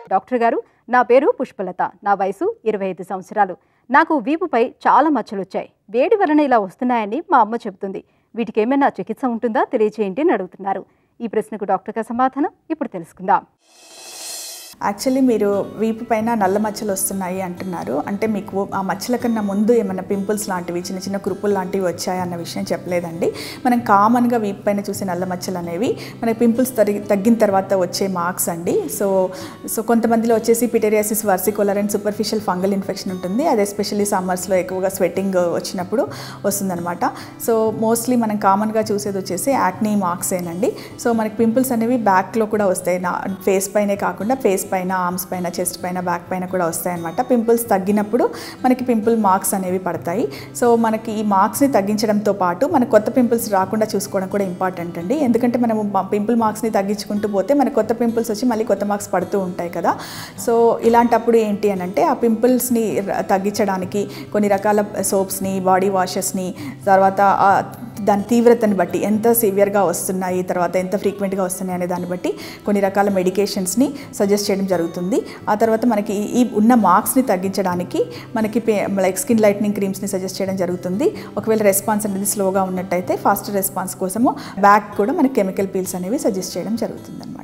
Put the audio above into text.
doctor గారు నా పేరు పుష్పలత నా వయసు ఇరవై ఐదు సంవత్సరాలు నాకు వీపుపై చాలా మచ్చలు వచ్చాయి వేడి వలన ఇలా వస్తున్నాయని మా అమ్మ చెబుతుంది వీటికి ఏమైనా చికిత్స ఉంటుందా తెలియచేయండి అని అడుగుతున్నారు ఈ ప్రశ్నకు డాక్టర్ గారి సమాధానం ఇప్పుడు తెలుసుకుందాం యాక్చువల్లీ మీరు వీపు పైన నల్ల మచ్చలు వస్తున్నాయి అంటున్నారు అంటే మీకు ఆ మచ్చల కన్నా ముందు ఏమైనా పింపుల్స్ లాంటివి చిన్న చిన్న కురుపులు లాంటివి వచ్చాయి అన్న విషయం చెప్పలేదండి మనం కామన్గా వీపు పైన చూసే నల్ల మచ్చలు అనేవి మనకి పింపుల్స్ తగ్గి తగ్గిన తర్వాత వచ్చే మార్క్స్ అండి సో సో కొంతమందిలో వచ్చేసి pityriasis versicolor and superficial fungal infection ఉంటుంది అది ఎస్పెషల్లీ సమ్మర్స్లో ఎక్కువగా స్వెట్టింగ్ వచ్చినప్పుడు వస్తుందన్నమాట సో మోస్ట్లీ మనం కామన్గా చూసేది వచ్చేసి యాక్నీ మార్క్స్ ఏనండి సో మనకి పింపుల్స్ అనేవి బ్యాక్లో కూడా వస్తాయి నా ఫేస్ పైనే కాకుండా ఫేస్ పైన ఆర్మ్స్ పైన చెస్ట్ పైన బ్యాక్ పైన కూడా వస్తాయి అనమాట పింపుల్స్ తగ్గినప్పుడు మనకి పింపుల్ మార్క్స్ అనేవి పడతాయి సో మనకి ఈ మార్క్స్ని తగ్గించడంతో పాటు మనకు కొత్త పింపుల్స్ రాకుండా చూసుకోవడం కూడా ఇంపార్టెంట్ అండి ఎందుకంటే మనము పింపుల్ మార్క్స్ని తగ్గించుకుంటూ పోతే మనకు కొత్త పింపుల్స్ వచ్చి మళ్ళీ కొత్త మార్క్స్ పడుతూ ఉంటాయి కదా సో ఇలాంటప్పుడు ఏంటి అని అంటే ఆ పింపుల్స్ని తగ్గించడానికి కొన్ని రకాల సోప్స్ని బాడీ వాషెస్ని తర్వాత ఆ దాని తీవ్రతని బట్టి ఎంత సివియర్గా వస్తున్నాయి తర్వాత ఎంత ఫ్రీక్వెంట్గా వస్తున్నాయి అనే దాన్ని బట్టి కొన్ని రకాల మెడికేషన్స్ని సజెస్ట్ చేయడం జరుగుతుంది ఆ తర్వాత మనకి ఈ ఉన్న మార్క్స్ని తగ్గించడానికి మనకి లైక్ స్కిన్ లైట్నింగ్ క్రీమ్స్ని సజెస్ట్ చేయడం జరుగుతుంది ఒకవేళ రెస్పాన్స్ అనేది స్లోగా ఉన్నట్టయితే ఫాస్ట్ రెస్పాన్స్ కోసము బ్యాక్ కూడా మనకి కెమికల్ పీల్స్ అనేవి సజెస్ట్ చేయడం జరుగుతుంది